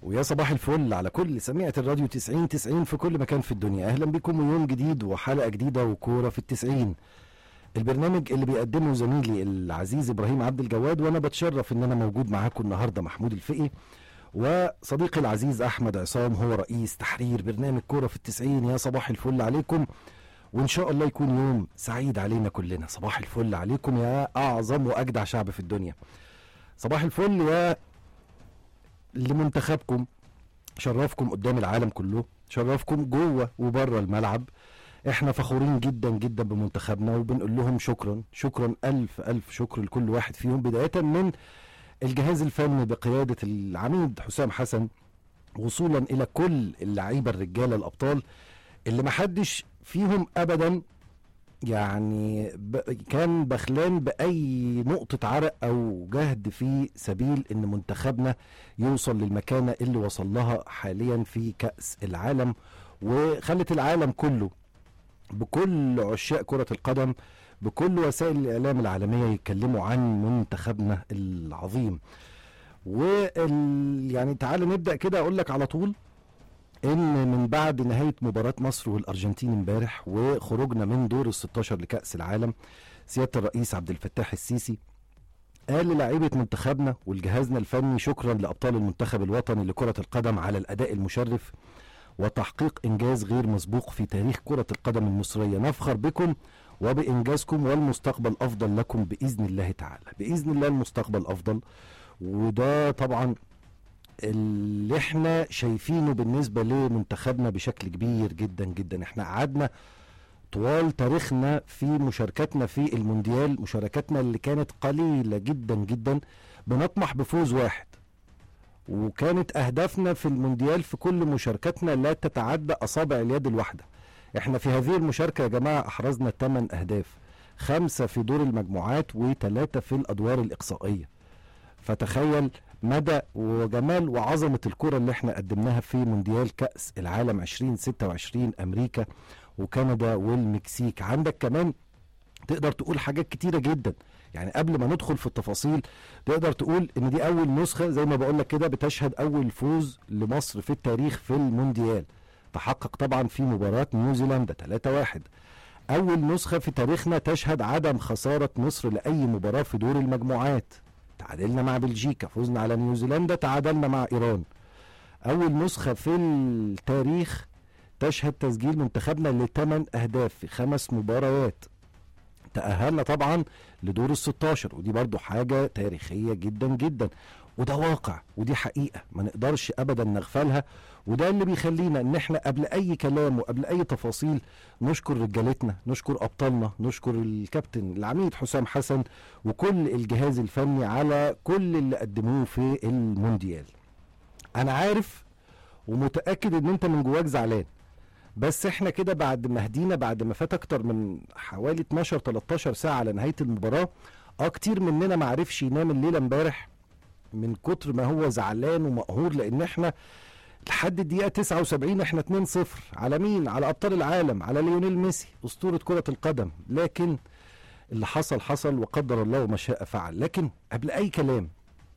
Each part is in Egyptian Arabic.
ويا صباح الفل على كل سميعة الراديو 90 90 في كل مكان في الدنيا أهلا بكم ويوم جديد وحلقة جديدة وكورة في التسعين البرنامج اللي بيقدمه زميلي العزيز إبراهيم عبد الجواد وأنا بتشرف إن أنا موجود معاكم النهاردة محمود الفقي وصديقي العزيز أحمد عصام هو رئيس تحرير برنامج كورة في التسعين يا صباح الفل عليكم وإن شاء الله يكون يوم سعيد علينا كلنا صباح الفل عليكم يا أعظم وأجدع شعب في الدنيا صباح الفل يا لمنتخبكم شرفكم قدام العالم كله شرفكم جوه وبره الملعب احنا فخورين جدا جدا بمنتخبنا وبنقول لهم شكرا شكرا الف الف شكر لكل واحد فيهم بدايه من الجهاز الفني بقياده العميد حسام حسن وصولا الى كل اللعيبه الرجاله الابطال اللي محدش فيهم ابدا يعني ب... كان بخلان باي نقطه عرق او جهد في سبيل ان منتخبنا يوصل للمكانه اللي وصل لها حاليا في كاس العالم وخلت العالم كله بكل عشاق كره القدم بكل وسائل الاعلام العالميه يتكلموا عن منتخبنا العظيم وال يعني تعال نبدا كده اقول لك على طول ان من بعد نهايه مباراه مصر والارجنتين امبارح وخروجنا من دور ال 16 لكاس العالم سياده الرئيس عبد الفتاح السيسي قال للاعيبه منتخبنا ولجهازنا الفني شكرا لابطال المنتخب الوطني لكره القدم على الاداء المشرف وتحقيق انجاز غير مسبوق في تاريخ كره القدم المصريه نفخر بكم وبانجازكم والمستقبل افضل لكم باذن الله تعالى باذن الله المستقبل افضل وده طبعا اللي احنا شايفينه بالنسبه لمنتخبنا بشكل كبير جدا جدا احنا قعدنا طوال تاريخنا في مشاركتنا في المونديال مشاركاتنا اللي كانت قليله جدا جدا بنطمح بفوز واحد وكانت اهدافنا في المونديال في كل مشاركاتنا لا تتعدى اصابع اليد الواحده احنا في هذه المشاركه يا جماعه احرزنا 8 اهداف خمسه في دور المجموعات وثلاثه في الادوار الاقصائيه فتخيل مدى وجمال وعظمه الكره اللي احنا قدمناها في مونديال كاس العالم 2026 امريكا وكندا والمكسيك عندك كمان تقدر تقول حاجات كتيره جدا يعني قبل ما ندخل في التفاصيل تقدر تقول ان دي اول نسخه زي ما بقول لك كده بتشهد اول فوز لمصر في التاريخ في المونديال تحقق طبعا في مباراه نيوزيلندا 3-1 اول نسخه في تاريخنا تشهد عدم خساره مصر لاي مباراه في دور المجموعات تعادلنا مع بلجيكا فزنا على نيوزيلندا تعادلنا مع ايران اول نسخه في التاريخ تشهد تسجيل منتخبنا لثمان اهداف في خمس مباريات تأهلنا طبعا لدور ال 16 ودي برضو حاجة تاريخية جدا جدا وده واقع ودي حقيقة ما نقدرش أبدا نغفلها وده اللي بيخلينا ان احنا قبل اي كلام وقبل اي تفاصيل نشكر رجالتنا نشكر ابطالنا نشكر الكابتن العميد حسام حسن وكل الجهاز الفني على كل اللي قدموه في المونديال انا عارف ومتاكد ان انت من جواك زعلان بس احنا كده بعد ما هدينا بعد ما فات اكتر من حوالي 12 13 ساعه على نهايه المباراه اه كتير مننا ما عرفش ينام الليله امبارح من كتر ما هو زعلان ومقهور لان احنا لحد الدقيقه 79 احنا 2-0 على مين على ابطال العالم على ليونيل ميسي اسطوره كره القدم لكن اللي حصل حصل وقدر الله وما شاء فعل لكن قبل اي كلام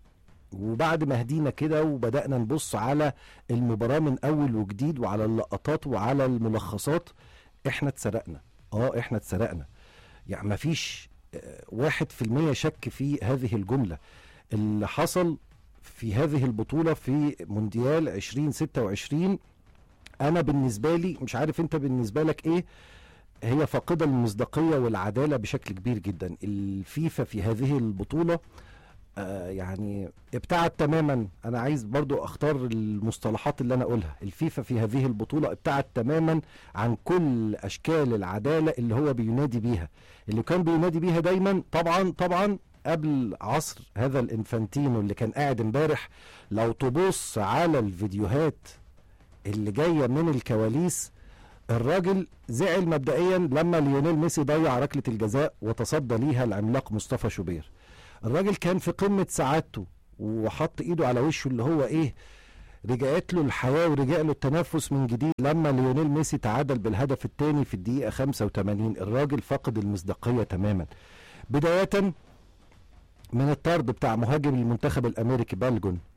وبعد ما هدينا كده وبدانا نبص على المباراه من اول وجديد وعلى اللقطات وعلى الملخصات احنا اتسرقنا اه احنا اتسرقنا يعني ما فيش واحد في المية شك في هذه الجملة اللي حصل في هذه البطولة في مونديال 2026 أنا بالنسبة لي مش عارف أنت بالنسبة لك إيه هي فاقدة المصداقية والعدالة بشكل كبير جدا الفيفا في هذه البطولة آه يعني ابتعد تماما انا عايز برضو اختار المصطلحات اللي انا اقولها الفيفا في هذه البطولة ابتعد تماما عن كل اشكال العدالة اللي هو بينادي بيها اللي كان بينادي بيها دايما طبعا طبعا قبل عصر هذا الانفانتينو اللي كان قاعد امبارح لو تبص على الفيديوهات اللي جايه من الكواليس الراجل زعل مبدئيا لما ليونيل ميسي ضيع ركله الجزاء وتصدى ليها العملاق مصطفى شوبير الراجل كان في قمه سعادته وحط ايده على وشه اللي هو ايه رجعت له الحياه ورجع له التنفس من جديد لما ليونيل ميسي تعادل بالهدف الثاني في الدقيقه 85 الراجل فقد المصداقيه تماما بدايه من الطرد بتاع مهاجم المنتخب الامريكي بالجون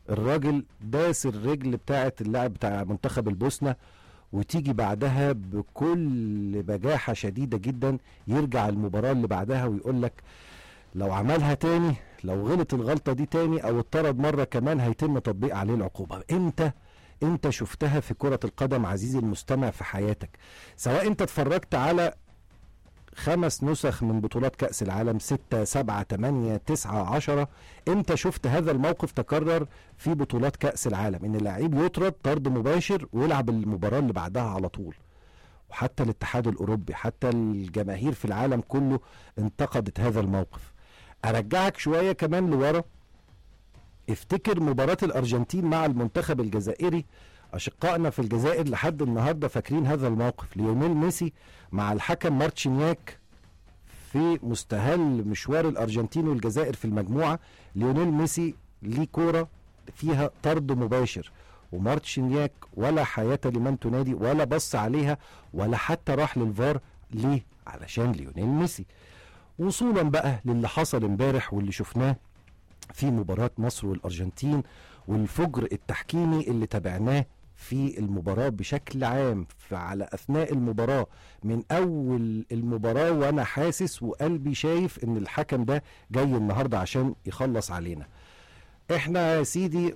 الراجل داس الرجل بتاعه اللاعب بتاع منتخب البوسنه وتيجي بعدها بكل بجاحه شديده جدا يرجع المباراه اللي بعدها ويقول لك لو عملها تاني لو غلط الغلطه دي تاني او اتطرد مره كمان هيتم تطبيق عليه العقوبه امتى انت شفتها في كره القدم عزيزي المستمع في حياتك سواء انت اتفرجت على خمس نسخ من بطولات كأس العالم ستة سبعة تمانية تسعة عشرة امتى شفت هذا الموقف تكرر في بطولات كأس العالم ان اللعيب يطرد طرد مباشر ويلعب المباراة اللي بعدها على طول وحتى الاتحاد الاوروبي حتى الجماهير في العالم كله انتقدت هذا الموقف ارجعك شوية كمان لورا افتكر مباراة الارجنتين مع المنتخب الجزائري اشقائنا في الجزائر لحد النهارده فاكرين هذا الموقف ليونيل ميسي مع الحكم مارتشينياك في مستهل مشوار الارجنتين والجزائر في المجموعه ليونيل ميسي ليه كوره فيها طرد مباشر ومارتشينياك ولا حياه لمن تنادي ولا بص عليها ولا حتى راح للفار ليه علشان ليونيل ميسي وصولا بقى للي حصل امبارح واللي شفناه في مباراة مصر والأرجنتين والفجر التحكيمي اللي تابعناه في المباراة بشكل عام على أثناء المباراة من أول المباراة وأنا حاسس وقلبي شايف إن الحكم ده جاي النهاردة عشان يخلص علينا إحنا يا سيدي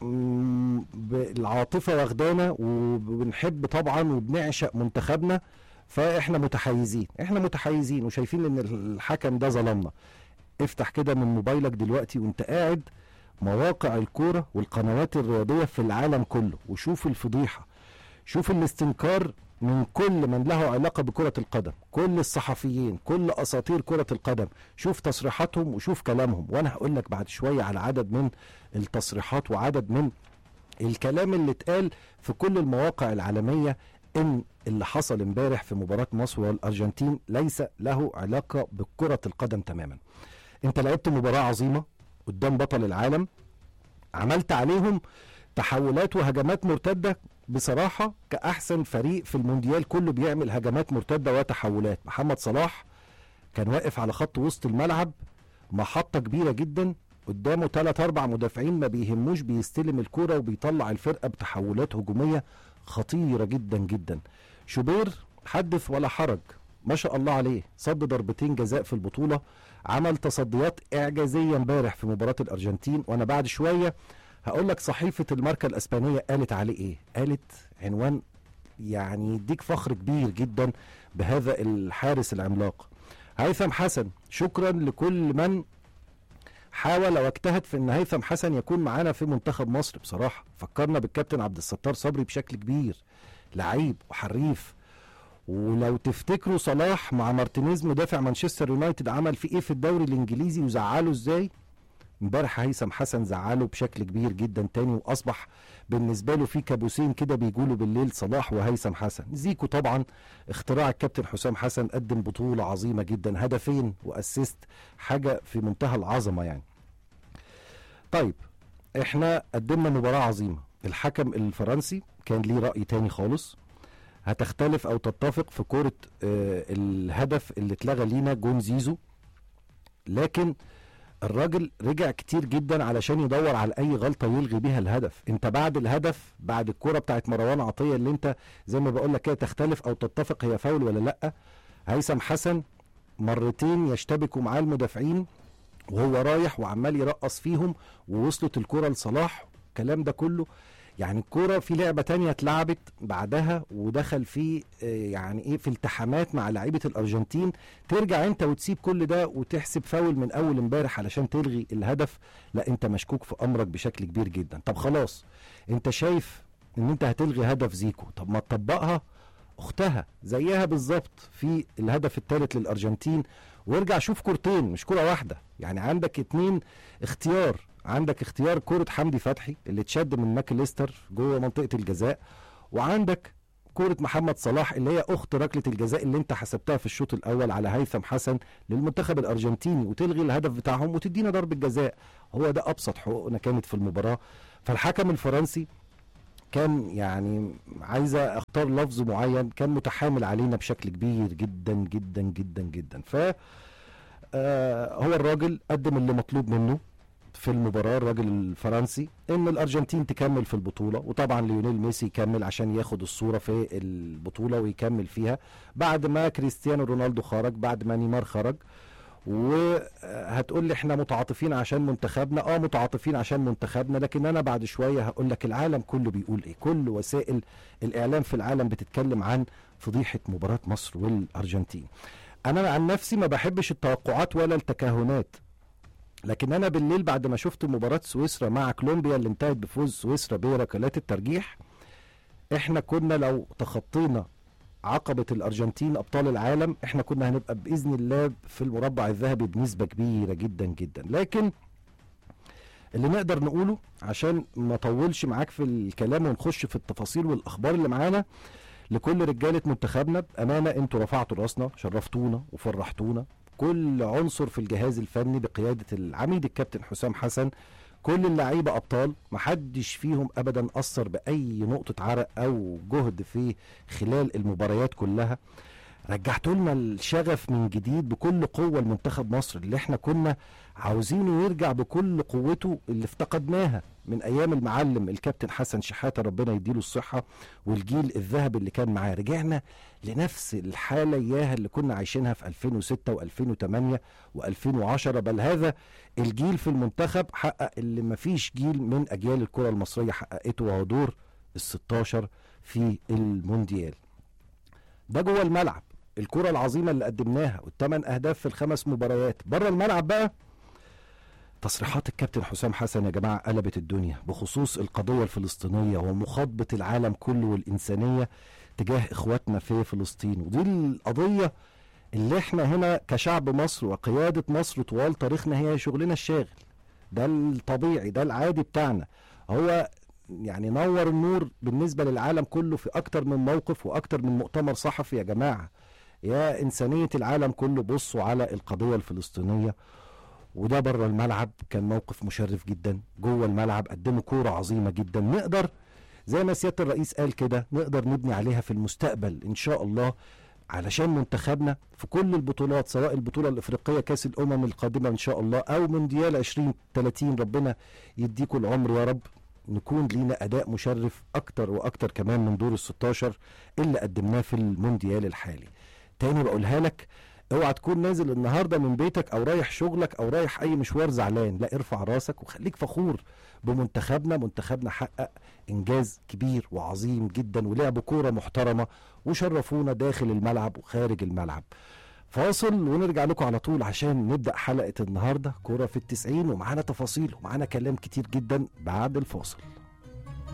العاطفة واخدانا وبنحب طبعا وبنعشق منتخبنا فإحنا متحيزين إحنا متحيزين وشايفين إن الحكم ده ظلمنا افتح كده من موبايلك دلوقتي وانت قاعد مواقع الكورة والقنوات الرياضية في العالم كله وشوف الفضيحة شوف الاستنكار من كل من له علاقة بكرة القدم كل الصحفيين كل أساطير كرة القدم شوف تصريحاتهم وشوف كلامهم وأنا هقول لك بعد شوية على عدد من التصريحات وعدد من الكلام اللي اتقال في كل المواقع العالمية ان اللي حصل امبارح في مباراة مصر والأرجنتين ليس له علاقة بكرة القدم تماما انت لعبت مباراة عظيمة قدام بطل العالم عملت عليهم تحولات وهجمات مرتدة بصراحة كأحسن فريق في المونديال كله بيعمل هجمات مرتدة وتحولات محمد صلاح كان واقف على خط وسط الملعب محطة كبيرة جدا قدامه ثلاث أربع مدافعين ما بيهموش بيستلم الكرة وبيطلع الفرقة بتحولات هجومية خطيرة جدا جدا شوبير حدث ولا حرج ما شاء الله عليه صد ضربتين جزاء في البطولة عمل تصديات إعجازية امبارح في مباراة الأرجنتين وأنا بعد شوية هقول لك صحيفة الماركة الأسبانية قالت عليه إيه قالت عنوان يعني يديك فخر كبير جدا بهذا الحارس العملاق هيثم حسن شكرا لكل من حاول واجتهد في ان هيثم حسن يكون معانا في منتخب مصر بصراحه فكرنا بالكابتن عبد الستار صبري بشكل كبير لعيب وحريف ولو تفتكروا صلاح مع مارتينيز مدافع مانشستر يونايتد عمل في ايه في الدوري الانجليزي وزعله ازاي امبارح هيثم حسن زعله بشكل كبير جدا تاني واصبح بالنسبه له في كابوسين كده بيجولوا بالليل صلاح وهيثم حسن زيكو طبعا اختراع الكابتن حسام حسن قدم بطوله عظيمه جدا هدفين واسيست حاجه في منتهى العظمه يعني طيب احنا قدمنا مباراه عظيمه الحكم الفرنسي كان ليه راي تاني خالص هتختلف او تتفق في كوره آه الهدف اللي اتلغى لينا جون زيزو لكن الراجل رجع كتير جدا علشان يدور على اي غلطه يلغي بيها الهدف انت بعد الهدف بعد الكوره بتاعت مروان عطيه اللي انت زي ما بقول لك كده تختلف او تتفق هي فاول ولا لا هيثم حسن مرتين يشتبكوا معاه المدافعين وهو رايح وعمال يرقص فيهم ووصلت الكوره لصلاح الكلام ده كله يعني الكوره في لعبه تانية اتلعبت بعدها ودخل في يعني ايه في التحامات مع لعيبه الارجنتين ترجع انت وتسيب كل ده وتحسب فاول من اول امبارح علشان تلغي الهدف لا انت مشكوك في امرك بشكل كبير جدا طب خلاص انت شايف ان انت هتلغي هدف زيكو طب ما تطبقها اختها زيها بالظبط في الهدف الثالث للارجنتين وارجع شوف كورتين مش كره واحده يعني عندك اتنين اختيار عندك اختيار كرة حمدي فتحي اللي اتشد من ماكليستر جوه منطقة الجزاء وعندك كرة محمد صلاح اللي هي أخت ركلة الجزاء اللي أنت حسبتها في الشوط الأول على هيثم حسن للمنتخب الأرجنتيني وتلغي الهدف بتاعهم وتدينا ضربة جزاء هو ده أبسط حقوقنا كانت في المباراة فالحكم الفرنسي كان يعني عايزة اختار لفظ معين كان متحامل علينا بشكل كبير جدا جدا جدا جدا ف آه هو الراجل قدم اللي مطلوب منه في المباراة الراجل الفرنسي ان الارجنتين تكمل في البطولة وطبعا ليونيل ميسي يكمل عشان ياخد الصورة في البطولة ويكمل فيها بعد ما كريستيانو رونالدو خرج بعد ما نيمار خرج وهتقول لي احنا متعاطفين عشان منتخبنا اه متعاطفين عشان منتخبنا لكن انا بعد شويه هقول لك العالم كله بيقول ايه كل وسائل الاعلام في العالم بتتكلم عن فضيحه مباراه مصر والارجنتين انا عن نفسي ما بحبش التوقعات ولا التكهنات لكن انا بالليل بعد ما شفت مباراه سويسرا مع كولومبيا اللي انتهت بفوز سويسرا بركلات الترجيح احنا كنا لو تخطينا عقبة الأرجنتين أبطال العالم احنا كنا هنبقى بإذن الله في المربع الذهبي بنسبة كبيرة جدا جدا لكن اللي نقدر نقوله عشان ما اطولش معاك في الكلام ونخش في التفاصيل والأخبار اللي معانا لكل رجالة منتخبنا بأمانة انتوا رفعتوا راسنا شرفتونا وفرحتونا كل عنصر في الجهاز الفني بقيادة العميد الكابتن حسام حسن كل اللعيبه ابطال محدش فيهم ابدا اثر باي نقطه عرق او جهد في خلال المباريات كلها رجعتوا لنا الشغف من جديد بكل قوه لمنتخب مصر اللي احنا كنا عاوزينه يرجع بكل قوته اللي افتقدناها من ايام المعلم الكابتن حسن شحاته ربنا يديله الصحه والجيل الذهبي اللي كان معاه رجعنا لنفس الحاله اياها اللي كنا عايشينها في 2006 و2008 و2010 بل هذا الجيل في المنتخب حقق اللي ما فيش جيل من اجيال الكره المصريه حققته وهو دور ال 16 في المونديال ده جوه الملعب الكرة العظيمة اللي قدمناها والثمان أهداف في الخمس مباريات بره الملعب بقى تصريحات الكابتن حسام حسن يا جماعة قلبت الدنيا بخصوص القضية الفلسطينية ومخاطبة العالم كله والإنسانية تجاه إخواتنا في فلسطين ودي القضية اللي احنا هنا كشعب مصر وقيادة مصر طوال تاريخنا هي شغلنا الشاغل ده الطبيعي ده العادي بتاعنا هو يعني نور النور بالنسبة للعالم كله في أكتر من موقف وأكتر من مؤتمر صحفي يا جماعة يا إنسانية العالم كله بصوا على القضية الفلسطينية وده بره الملعب كان موقف مشرف جدا جوه الملعب قدموا كورة عظيمة جدا نقدر زي ما سيادة الرئيس قال كده نقدر نبني عليها في المستقبل إن شاء الله علشان منتخبنا في كل البطولات سواء البطولة الإفريقية كأس الأمم القادمة إن شاء الله أو مونديال 2030 ربنا يديكم العمر يا رب نكون لينا اداء مشرف اكتر واكتر كمان من دور ال 16 اللي قدمناه في المونديال الحالي تاني بقولها لك اوعى تكون نازل النهارده من بيتك او رايح شغلك او رايح اي مشوار زعلان لا ارفع راسك وخليك فخور بمنتخبنا منتخبنا حقق انجاز كبير وعظيم جدا ولعبوا كوره محترمه وشرفونا داخل الملعب وخارج الملعب فاصل ونرجع لكم على طول عشان نبدا حلقه النهارده كوره في التسعين ومعانا تفاصيل ومعانا كلام كتير جدا بعد الفاصل